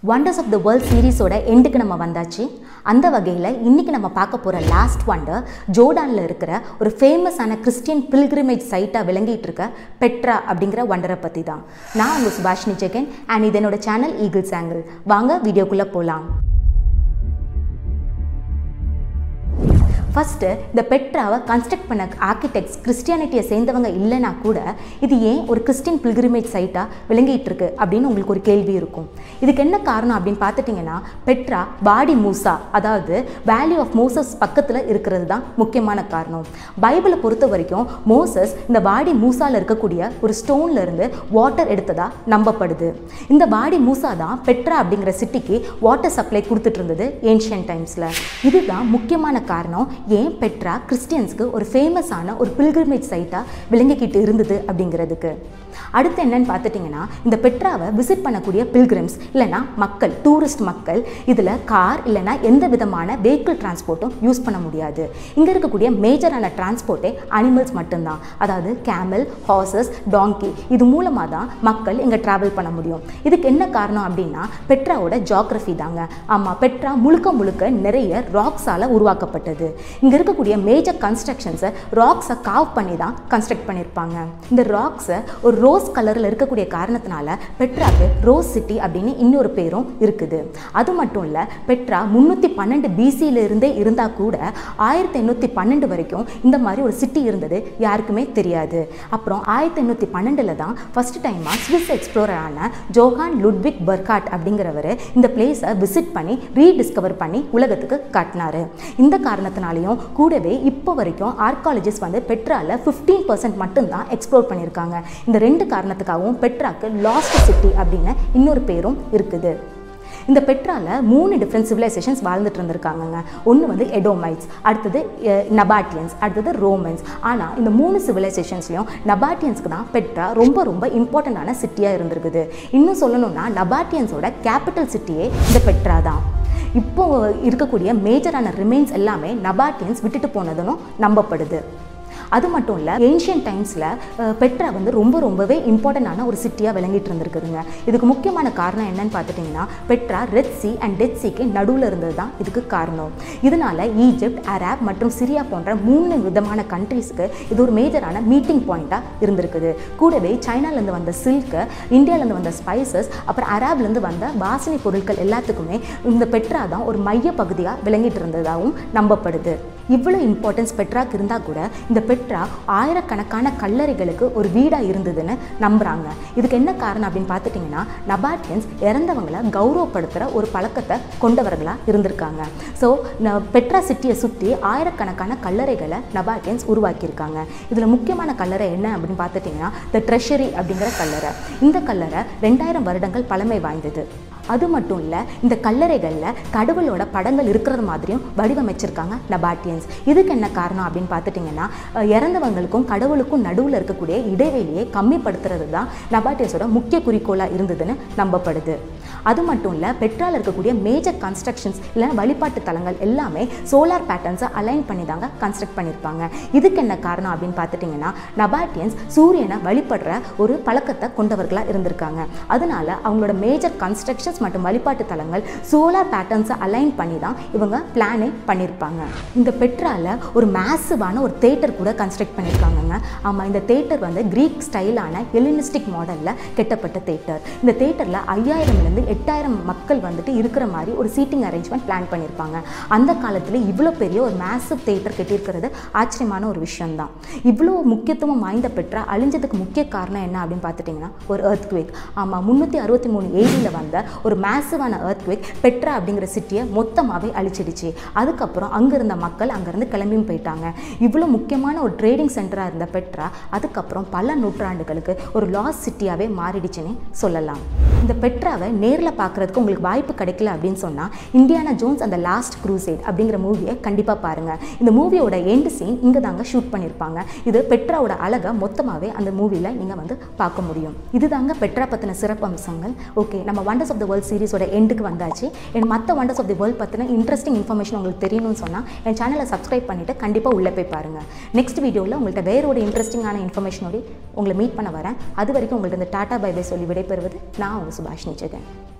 wonders of the world சீரிஸோட எண்டுக்கு நம்ம வந்தாச்சு அந்த வகையில் இன்றைக்கி நம்ம பார்க்க போகிற லாஸ்ட் வண்டர் ஜோர்டானில் இருக்கிற ஒரு ஃபேமஸான கிறிஸ்டியன் பில்கிரிமேஜ் சைட்டாக விளங்கிட்டு இருக்க பெட்ரா அப்படிங்கிற வண்டரை பற்றி தான் நான் உங்கள் சுபாஷினி ஜெகன் அண்ட் இது என்னோட சேனல் ஈகிள்ஸ் ஆங்கிள் வாங்க வீடியோக்குள்ளே போகலாம் ஃபஸ்ட்டு இந்த பெட்ராவை கன்ஸ்ட்ரக்ட் பண்ண ஆர்கிடெக்ட்ஸ் கிறிஸ்டியானிட்டியை சேர்ந்தவங்க இல்லைனா கூட இது ஏன் ஒரு கிறிஸ்டியன் பில்கிரிமேஜ் சைட்டாக விளங்கிட்டு இருக்கு அப்படின்னு உங்களுக்கு ஒரு கேள்வி இருக்கும் இதுக்கு என்ன காரணம் அப்படின்னு பார்த்துட்டிங்கன்னா பெட்ரா பாடி மூசா அதாவது வேல்யூ ஆஃப் மோசஸ் பக்கத்தில் இருக்கிறது தான் முக்கியமான காரணம் பைபிளை பொறுத்த வரைக்கும் மோசஸ் இந்த பாடி மூசாவில் இருக்கக்கூடிய ஒரு ஸ்டோன்ல இருந்து வாட்டர் எடுத்ததா நம்பப்படுது இந்த பாடி மூசா தான் பெட்ரா அப்படிங்கிற சிட்டிக்கு வாட்டர் சப்ளை கொடுத்துட்டு இருந்தது ஏன்ஷியன் டைம்ஸில் இதுதான் முக்கியமான காரணம் ஏன் பெட்ரா கிறிஸ்டியன்ஸ்க்கு ஒரு ஃபேமஸான ஒரு பில்கிரிமேஜ் சைட்டாக விளங்கிக்கிட்டு இருந்தது அப்படிங்கிறதுக்கு அடுத்து என்னன்னு பார்த்துட்டிங்கன்னா இந்த பெட்ராவை விசிட் பண்ணக்கூடிய பில்கிரிம்ஸ் இல்லைனா மக்கள் டூரிஸ்ட் மக்கள் இதில் கார் இல்லைனா எந்த விதமான வெஹிக்கிள் டிரான்ஸ்போர்ட்டும் யூஸ் பண்ண முடியாது இங்கே இருக்கக்கூடிய மேஜரான டிரான்ஸ்போர்ட்டே அனிமல்ஸ் மட்டும்தான் அதாவது கேமல் ஹார்சஸ் டாங்கி இது மூலமாக தான் மக்கள் இங்கே ட்ராவல் பண்ண முடியும் இதுக்கு என்ன காரணம் அப்படின்னா பெட்ராவோட ஜாகிரஃபி தாங்க ஆமாம் பெட்ரா முழுக்க முழுக்க நிறைய ராக்ஸால் உருவாக்கப்பட்டது இங்கே இருக்கக்கூடிய மேஜர் கன்ஸ்ட்ரக்ஷன்ஸை ராக்ஸை காவ் பண்ணி தான் கன்ஸ்ட்ரக்ட் பண்ணியிருப்பாங்க இந்த ராக்ஸை ஒரு ரோஸ் கலரில் இருக்கக்கூடிய காரணத்தினால பெட்ராக்கு ரோஸ் சிட்டி அப்படின்னு இன்னொரு பேரும் இருக்குது அது மட்டும் இல்லை பெட்ரா முந்நூற்றி பன்னெண்டு பிசியிலிருந்தே இருந்தால் கூட ஆயிரத்தி எண்ணூற்றி பன்னெண்டு வரைக்கும் இந்த மாதிரி ஒரு சிட்டி இருந்தது யாருக்குமே தெரியாது அப்புறம் ஆயிரத்தி எண்ணூற்றி பன்னெண்டில் தான் ஃபர்ஸ்ட் டைமாக ஸ்விஸ் எக்ஸ்ப்ளோரரான ஜோஹான் லுட்விக் பர்காட் அப்படிங்கிறவர் இந்த பிளேஸை விசிட் பண்ணி ரீடிஸ்கவர் பண்ணி உலகத்துக்கு காட்டினாரு இந்த காரணத்தினாலையும் கூடவே இப்போ வரைக்கும் ஆர்காலஜிஸ்ட் வந்து பெட்ரால ஃபிஃப்டீன் பர்சன்ட் மட்டும்தான் எக்ஸ்ப்ளோர் பண்ணியிருக்காங்க இந்த ரெண்டு காரணத்துக்காகவும் பெட்ராக்கு லாஸ்ட் சிட்டி அப்படின்னு இன்னொரு பேரும் இருக்குது இந்த பெட்ரால மூணு டிஃப்ரெண்ட் சிவிலைசேஷன்ஸ் வாழ்ந்துட்டு இருந்திருக்காங்கங்க ஒன்று வந்து எடோமைட்ஸ் அடுத்தது நபாட்டியன்ஸ் அடுத்தது ரோமன்ஸ் ஆனால் இந்த மூணு சிவிலைசேஷன்ஸ்லையும் நபாட்டியன்ஸ்க்கு தான் பெட்ரா ரொம்ப ரொம்ப இம்பார்ட்டண்ட்டான சிட்டியாக இருந்திருக்குது இன்னும் சொல்லணும்னா நபாட்டியன்ஸோட கேபிட்டல் சிட்டியே இந்த பெட்ரா தான் இப்போ இருக்கக்கூடிய மேஜரான ரிமைன்ஸ் எல்லாமே நபாட்டியன்ஸ் விட்டுட்டு போனதுன்னு நம்பப்படுது அது மட்டும் இல்லை ஏன்ஷியன் டைம்ஸில் பெட்ரா வந்து ரொம்ப ரொம்பவே இம்பார்ட்டண்டான ஒரு சிட்டியாக விளங்கிட்டு இருந்திருக்குதுங்க இதுக்கு முக்கியமான காரணம் என்னன்னு பார்த்துட்டிங்கன்னா Petra red sea and dead சிக்கு நடுவில் இருந்தது தான் இதுக்கு காரணம் இதனால ஈஜிப்ட் அரேப் மற்றும் சிரியா போன்ற மூணு விதமான கண்ட்ரீஸ்க்கு இது ஒரு மேஜரான மீட்டிங் பாயிண்ட்டாக இருந்திருக்குது கூடவே சைனாலேருந்து வந்த சில்க்கு இந்தியாவிலேருந்து வந்த ஸ்பைசஸ் அப்புறம் அரேப்லேருந்து வந்த வாசனை பொருட்கள் எல்லாத்துக்குமே இந்த பெட்ரா தான் ஒரு மைய பகுதியாக விளங்கிட்டு இருந்ததாகவும் நம்பப்படுது இவ்வளோ இம்பார்ட்டன்ஸ் பெட்ராக்கு இருந்தால் கூட இந்த பெட்ரா ஆயிரக்கணக்கான கல்லறைகளுக்கு ஒரு வீடாக இருந்ததுன்னு நம்புகிறாங்க இதுக்கு என்ன காரணம் அப்படின்னு பார்த்துட்டிங்கன்னா நபாட்டியன்ஸ் இறந்தவங்களை கௌரவப்படுத்துகிற ஒரு பழக்கத்தை கொண்டவர்களாக இருந்திருக்காங்க ஸோ பெட்ரா சிட்டியை சுற்றி ஆயிரக்கணக்கான கல்லறைகளை நபாட்டியன்ஸ் உருவாக்கியிருக்காங்க இதில் முக்கியமான கல்லறை என்ன அப்படின்னு பார்த்துட்டிங்கன்னா த ட்ரெஷரி அப்படிங்கிற கல்லறை இந்த கல்லறை ரெண்டாயிரம் வருடங்கள் பழமை வாய்ந்தது அது மட்டும் இல்லை இந்த கல்லறைகளில் கடவுளோட படங்கள் இருக்கிறது மாதிரியும் வடிவமைச்சிருக்காங்க நபாட்டியன்ஸ் இதுக்கு என்ன காரணம் அப்படின்னு பார்த்துட்டிங்கன்னா இறந்தவங்களுக்கும் கடவுளுக்கும் நடுவில் இருக்கக்கூடிய இடைவெளியை கம்மிப்படுத்துறது தான் நபாட்டியன்ஸோட முக்கிய குறிக்கோளாக இருந்ததுன்னு நம்பப்படுது அது மட்டும் இல்லை பெட்ரால் இருக்கக்கூடிய மேஜர் கன்ஸ்ட்ரக்ஷன்ஸ் இல்லை வழிபாட்டு தலங்கள் எல்லாமே சோலார் பேட்டர்ன்ஸை அலைன் பண்ணி தாங்க கன்ஸ்ட்ரக்ட் பண்ணியிருப்பாங்க இதுக்கு என்ன காரணம் அப்படின்னு பார்த்துட்டிங்கன்னா நபாட்டியன்ஸ் சூரியனை வழிபடுற ஒரு பழக்கத்தை கொண்டவர்களாக இருந்திருக்காங்க அதனால அவங்களோட மேஜர் கன்ஸ்ட்ரக்ஷன்ஸ் மற்றும் வழிபாட்டு தலங்கள் சோலார் பேட்டர்ன்ஸை அலைன் பண்ணி தான் இவங்க பிளானே பண்ணியிருப்பாங்க இந்த பெட்ரால ஒரு மேசிவான ஒரு தேட்டர் கூட கன்ஸ்ட்ரக்ட் பண்ணியிருக்காங்கங்க ஆமாம் இந்த தேட்டர் வந்து கிரீக் ஸ்டைலான எலினிஸ்டிக் மாடலில் கெட்டப்பட்ட தேட்டர் இந்த தேட்டரில் ஐயாயிரம்லேருந்து எட்டாயிரம் மக்கள் வந்துட்டு இருக்கிற மாதிரி ஒரு சீட்டிங் அரேஞ்ச்மெண்ட் பிளான் பண்ணியிருப்பாங்க அந்த காலத்தில் இவ்வளோ பெரிய ஒரு மேசிவ் தேட்டர் கட்டியிருக்கிறது ஆச்சரியமான ஒரு விஷயம்தான் இவ்வளோ முக்கியத்துவம் வாய்ந்த பெட்ரா அழிஞ்சதுக்கு முக்கிய காரணம் என்ன அப்படின்னு பார்த்துட்டிங்கன்னா ஒரு எர்த் குவேக் ஆமாம் முந்நூற்றி அறுபத்தி மூணு ஏரியில் வந்த ஒரு மேசிவான எர்த் குவேக் பெட்ரா அப்படிங்கிற சிட்டியை மொத்தமாகவே அழிச்சிடுச்சு அதுக்கப்புறம் அங்கே இருந்த மக்கள் அங்கேருந்து கிளம்பியும் போயிட்டாங்க இவ்வளோ முக்கியமான ஒரு ட்ரேடிங் சென்டராக இருந்த பெட்ரா அதுக்கப்புறம் பல நூற்றாண்டுகளுக்கு ஒரு லாஸ் சிட்டியாகவே மாறிடுச்சுன்னு சொல்லலாம் இந்த பெட்ராவை நேரில் பார்க்குறதுக்கு உங்களுக்கு வாய்ப்பு கிடைக்கல அப்படின்னு சொன்னால் இந்தியானா ஜோன்ஸ் அந்த லாஸ்ட் க்ரூசேட் அப்படிங்கிற மூவியை கண்டிப்பாக பாருங்கள் இந்த மூவியோட எண்டு சீன் இங்கே தாங்க ஷூட் பண்ணியிருப்பாங்க இது பெட்ராவோட அழகை மொத்தமாகவே அந்த மூவியில் நீங்கள் வந்து பார்க்க முடியும் இதுதாங்க பெட்ரா பற்றின சிறப்பு அம்சங்கள் ஓகே நம்ம வண்டர்ஸ் ஆஃப் த வேர்ல்ட் சீரிஸோட எண்டுக்கு வந்தாச்சு என் மற்ற வண்டர்ஸ் ஆஃப் தி வேர்ல்ட் பற்றின இன்ட்ரெஸ்டிங் இன்ஃபர்மேஷன் உங்களுக்கு தெரியணும்னு சொன்னால் என் சேனலை சப்ஸ்கிரைப் பண்ணிவிட்டு கண்டிப்பாக உள்ளே போய் பாருங்கள் நெக்ஸ்ட் வீடியோவில் உங்கள்கிட்ட வேற ஒரு இன்ட்ரெஸ்டிங்கான இன்ஃபர்மேஷனோட உங்களை மீட் பண்ண வரேன் அது வரைக்கும் உங்கள்கிட்ட இந்த டாட்டா பை பை சொல்லி விடைபெறுவது நான் உங்கள் சுபாஷினி ஜெகன்